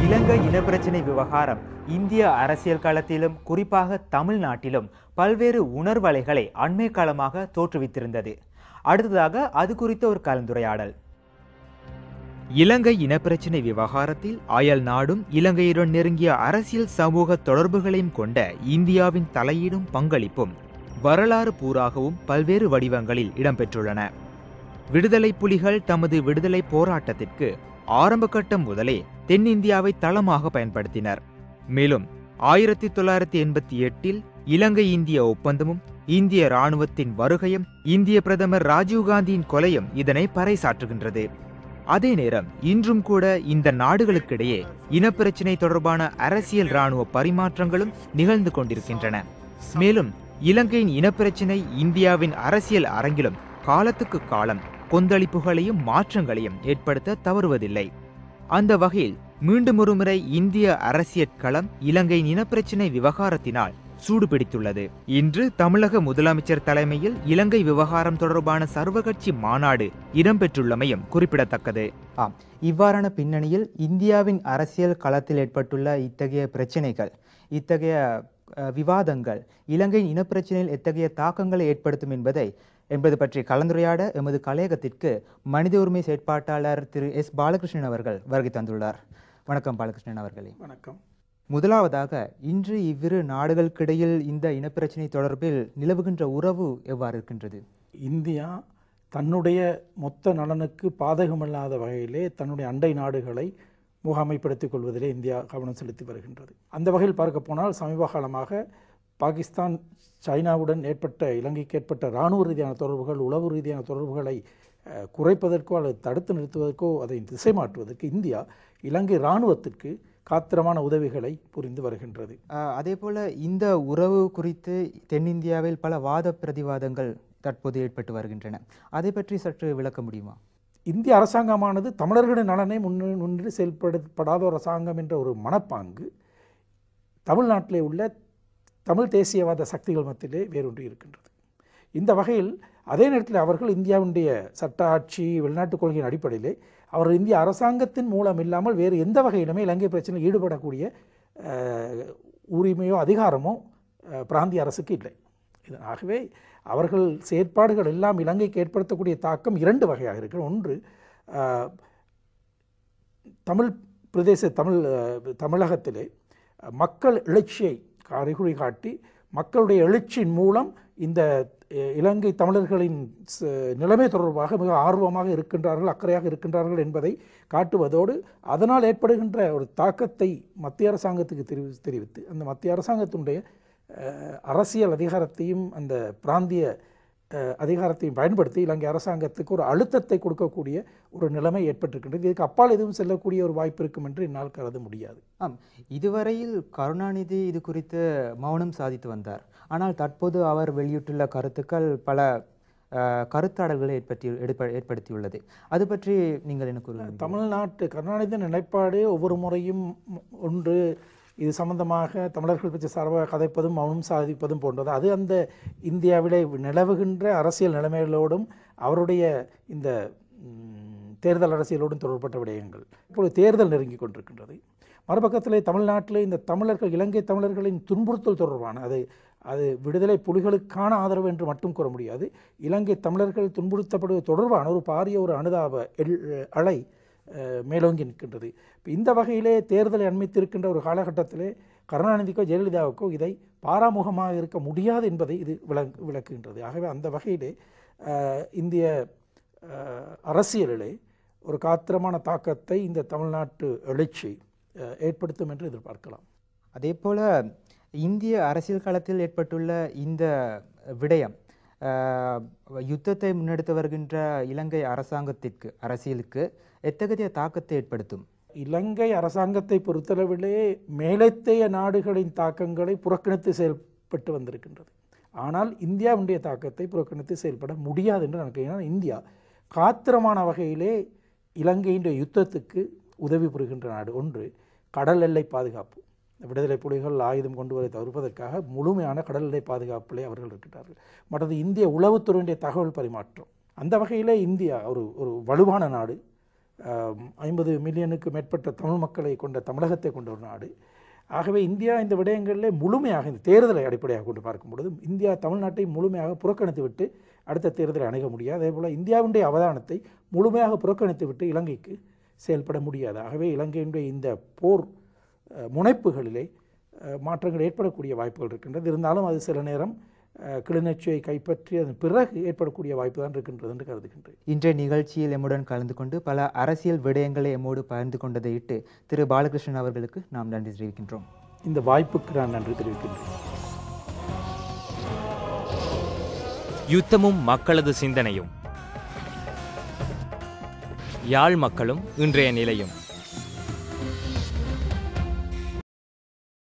இலங்கை இனப்பிரச்சினை விவகாரம் இந்திய அரசியல் களத்திலும் குறிப்பாக தமிழ்நாட்டிலும் பல்வேறு உணர்வலைகளை அண்மை காலமாக தோற்றுவித்திருந்தது அடுத்ததாக அது குறித்த ஒரு கலந்துரையாடல் இலங்கை இனப்பிரச்சினை விவகாரத்தில் அயல் நாடும் இலங்கையுடன் நெருங்கிய அரசியல் சமூக தொடர்புகளையும் கொண்ட இந்தியாவின் தலையீடும் பங்களிப்பும் வரலாறு பூராகவும் பல்வேறு வடிவங்களில் இடம்பெற்றுள்ளன விடுதலை புலிகள் தமது விடுதலை போராட்டத்திற்கு ஆரம்ப கட்டம் முதலே தென்னிந்தியாவை தளமாக பயன்படுத்தினர் மேலும் ஆயிரத்தி தொள்ளாயிரத்தி எண்பத்தி எட்டில் இலங்கை இந்திய ஒப்பந்தமும் இந்திய ராணுவத்தின் வருகையும் இந்திய பிரதமர் ராஜீவ்காந்தியின் கொலையும் இதனை பறைசாற்றுகின்றது அதே நேரம் இன்றும் கூட இந்த நாடுகளுக்கிடையே இனப்பிரச்சினை தொடர்பான அரசியல் ராணுவ பரிமாற்றங்களும் நிகழ்ந்து கொண்டிருக்கின்றன மேலும் இலங்கையின் இனப்பிரச்சினை இந்தியாவின் அரசியல் அரங்கிலும் காலத்துக்கு காலம் கொந்தளிப்புகளையும் மாற்றங்களையும் ஏற்படுத்த தவறுவதில்லை அந்த வகையில் மீண்டும் ஒருமுறை இந்திய அரசியல் களம் இலங்கையின் இனப்பிரச்சினை விவகாரத்தினால் சூடுபிடித்துள்ளது இன்று தமிழக முதலமைச்சர் தலைமையில் இலங்கை விவகாரம் தொடர்பான சர்வகட்சி மாநாடு இடம்பெற்றுள்ளமையும் குறிப்பிடத்தக்கது ஆம் இவ்வாறான பின்னணியில் இந்தியாவின் அரசியல் களத்தில் ஏற்பட்டுள்ள இத்தகைய பிரச்சினைகள் இத்தகைய அஹ், விவாதங்கள் இலங்கையின் இனப்பிரச்சினையில் எத்தகைய தாக்கங்களை ஏற்படுத்தும் என்பதை என்பது பற்றி கலந்துரையாட எமது கலையகத்திற்கு மனித உரிமை செயற்பாட்டாளர் திரு எஸ் பாலகிருஷ்ணன் அவர்கள் வருகை தந்துள்ளார் வணக்கம் பாலகிருஷ்ணன் அவர்களே வணக்கம் முதலாவதாக இன்று இவ்விரு நாடுகளுக்கிடையில் இந்த இனப்பிரச்சினை தொடர்பில் நிலவுகின்ற உறவு எவ்வாறு இருக்கின்றது இந்தியா தன்னுடைய மொத்த நலனுக்கு பாதகமில்லாத வகையிலே தன்னுடைய அண்டை நாடுகளை முகாமைப்படுத்திக் கொள்வதிலே இந்தியா கவனம் செலுத்தி வருகின்றது அந்த வகையில் பார்க்க போனால் சமீப காலமாக பாகிஸ்தான் சைனாவுடன் ஏற்பட்ட இலங்கைக்கு ஏற்பட்ட இராணுவ ரீதியான தொடர்புகள் உளவு ரீதியான தொடர்புகளை அஹ், குறைப்பதற்கோ அல்லது தடுத்து நிறுத்துவதற்கோ அதை திசை மாற்றுவதற்கு இந்தியா இலங்கை இராணுவத்திற்கு காத்திரமான உதவிகளை புரிந்து வருகின்றது அஹ், அதே போல இந்த உறவு குறித்து தென்னிந்தியாவில் பல வாத பிரதிவாதங்கள் தற்போது ஏற்பட்டு வருகின்றன அதை பற்றி சற்று விளக்க முடியுமா இந்திய அரசாங்கமானது தமிழர்களின் நலனை முன்னு முன்னிட்டு செயல்படுத்தப்படாத ஒரு அரசாங்கம் என்ற ஒரு மனப்பாங்கு தமிழ்நாட்டிலே உள்ள தமிழ் தேசியவாத சக்திகள் மத்தியிலே வேரூன்றி இருக்கின்றது இந்த வகையில் அதே நேரத்தில் அவர்கள் இந்தியாவுடைய சட்ட ஆட்சி வெளிநாட்டுக் கொள்கையின் அடிப்படையிலே அவர் இந்திய அரசாங்கத்தின் மூலம் இல்லாமல் வேறு எந்த வகையிலுமே இலங்கை பிரச்சனையில் ஈடுபடக்கூடிய அஹ், உரிமையோ அதிகாரமோ அஹ், பிராந்திய அரசுக்கு இல்லை இது ஆகவே அவர்கள் செயற்பாடுகள் எல்லாம் இலங்கைக்கு ஏற்படுத்தக்கூடிய தாக்கம் இரண்டு வகையாக இருக்கிறது ஒன்று அஹ், தமிழ் பிரதேச தமிழ் அஹ், தமிழகத்திலே அஹ், மக்கள் எழுச்சியை அறிகுறி காட்டி மக்களுடைய எழுச்சியின் மூலம் இந்த அஹ், இலங்கை தமிழர்களின் ச- நிலைமை தொடர்பாக மிக ஆர்வமாக இருக்கின்றார்கள் அக்கறையாக இருக்கின்றார்கள் என்பதை காட்டுவதோடு அதனால் ஏற்படுகின்ற ஒரு தாக்கத்தை மத்திய அரசாங்கத்துக்கு தெரிவி தெரிவித்து அந்த மத்திய அரசாங்கத்தினுடைய அஹ், அரசியல் அதிகாரத்தையும் அந்த பிராந்திய அஹ், அதிகாரத்தையும் பயன்படுத்தி இலங்கை அரசாங்கத்துக்கு ஒரு அழுத்தத்தை கொடுக்கக்கூடிய ஒரு நிலைமை ஏற்பட்டிருக்கின்றது இதுக்கு அப்பால் எதுவும் செல்லக்கூடிய ஒரு வாய்ப்பு இருக்கும் என்று என்னால் கருத முடியாது ஆம் இதுவரையில் கருணாநிதி இது குறித்து மௌனம் சாதித்து வந்தார் ஆனால் தற்போது அவர் வெளியிட்டுள்ள கருத்துக்கள் பல அஹ், கருத்தாடல்களை ஏற்படுத்தி எடுப்ப- ஏற்படுத்தியுள்ளது அது பற்றி நீங்கள் எனக்கு ஒரு தமிழ்நாட்டு கருணாநிதி நிலைப்பாடு ஒவ்வொரு முறையும் ஒன்று இது சம்பந்தமாக தமிழர்கள் பற்றி சார்பாக கதைப்பதும் மௌனம் சாதிப்பதும் போன்றது அது அந்த இந்தியாவிலே நிலவுகின்ற அரசியல் நிலைமைகளோடும் அவருடைய இந்த ம், தேர்தல் அரசியலோடும் தொடர்பட்ட விடயங்கள் இப்பொழுது தேர்தல் நெருங்கி கொண்டிருக்கின்றது மறுபக்கத்திலே தமிழ்நாட்டிலே இந்த தமிழர்கள் இலங்கை தமிழர்களின் துன்புறுத்தல் தொடர்பான அது அது விடுதலை புலிகளுக்கான ஆதரவு என்று மட்டும் கூற முடியாது இலங்கை தமிழர்கள் துன்புறுத்தப்படுவது தொடர்பான ஒரு பாரிய ஒரு அனுதாப எல் அலை அஹ், மேலோங்கி நிற்கின்றது இப்ப இந்த வகையிலே தேர்தலை அண்மித்திருக்கின்ற ஒரு காலகட்டத்திலே கருணாநிதிக்கோ ஜெயலலிதாவுக்கோ இதை பாராமுகமாக இருக்க முடியாது என்பதை இது விளக்கு விளக்குகின்றது ஆகவே அந்த வகையிலே அஹ், இந்திய அஹ், அரசியலிலே ஒரு காத்திரமான தாக்கத்தை இந்த தமிழ்நாட்டு எழுச்சி அஹ், ஏற்படுத்தும் என்று எதிர்பார்க்கலாம் அதே போல இந்திய அரசியல் களத்தில் ஏற்பட்டுள்ள இந்த விடயம் அஹ், யுத்தத்தை முன்னெடுத்து வருகின்ற இலங்கை அரசாங்கத்திற்கு அரசியலுக்கு எத்தகைய தாக்கத்தை ஏற்படுத்தும் இலங்கை அரசாங்கத்தை பொறுத்தளவிலே மேலத்தைய நாடுகளின் தாக்கங்களை புறக்கணித்து செயல்பட்டு வந்திருக்கின்றது ஆனால் இந்தியாவுடைய தாக்கத்தை புறக்கணித்து செயல்பட முடியாது என்று நினைக்கிறேன் ஏன்னா இந்தியா காத்திரமான வகையிலே இலங்கையின் யுத்தத்துக்கு உதவி புரிகின்ற நாடு ஒன்று கடல் எல்லை பாதுகாப்பு விடுதலை புலிகள் ஆயுதம் கொண்டு வரை தவிர்ப்பதற்காக முழுமையான கடல் எல்லை பாதுகாப்பிலே அவர்கள் இருக்கின்றார்கள் மற்றது இந்திய உளவுத்துறையுடைய தகவல் பரிமாற்றம் அந்த வகையிலே இந்தியா ஒரு ஒரு வலுவான நாடு ஐம்பது மில்லியனுக்கு மேற்பட்ட தமிழ் மக்களை கொண்ட தமிழகத்தை கொண்ட ஒரு நாடு ஆகவே இந்தியா இந்த விடயங்களிலே முழுமையாக இந்த தேர்தலை அடிப்படையாக கொண்டு பார்க்கும் பொழுது இந்தியா தமிழ்நாட்டை முழுமையாக புறக்கணித்து விட்டு அடுத்த தேர்தலை அணுக முடியாது அதேபோல் இந்தியாவுடைய அவதானத்தை முழுமையாக புறக்கணித்து விட்டு இலங்கைக்கு செயல்பட முடியாது ஆகவே இலங்கையினுடைய இந்த போர் அஹ், முனைப்புகளிலே அஹ், மாற்றங்கள் ஏற்படக்கூடிய வாய்ப்புகள் இருக்கின்றது இருந்தாலும் அது சில நேரம் அஹ், கிளிநொச்சியை கைப்பற்றி அதன் பிறகு ஏற்படக்கூடிய வாய்ப்பு தான் இருக்கின்றது என்று கருதுகின்றேன் இன்றைய நிகழ்ச்சியில் எம்முடன் கலந்து கொண்டு பல அரசியல் விடயங்களை எம்மோடு பகிர்ந்து கொண்டதை இட்டு திரு பாலகிருஷ்ணன் அவர்களுக்கு நாம் நன்றி தெரிவிக்கின்றோம் இந்த வாய்ப்புக்கு நான் நன்றி தெரிவிக்கின்றேன் யுத்தமும் மக்களது சிந்தனையும் யாழ் மக்களும் இன்றைய நிலையும்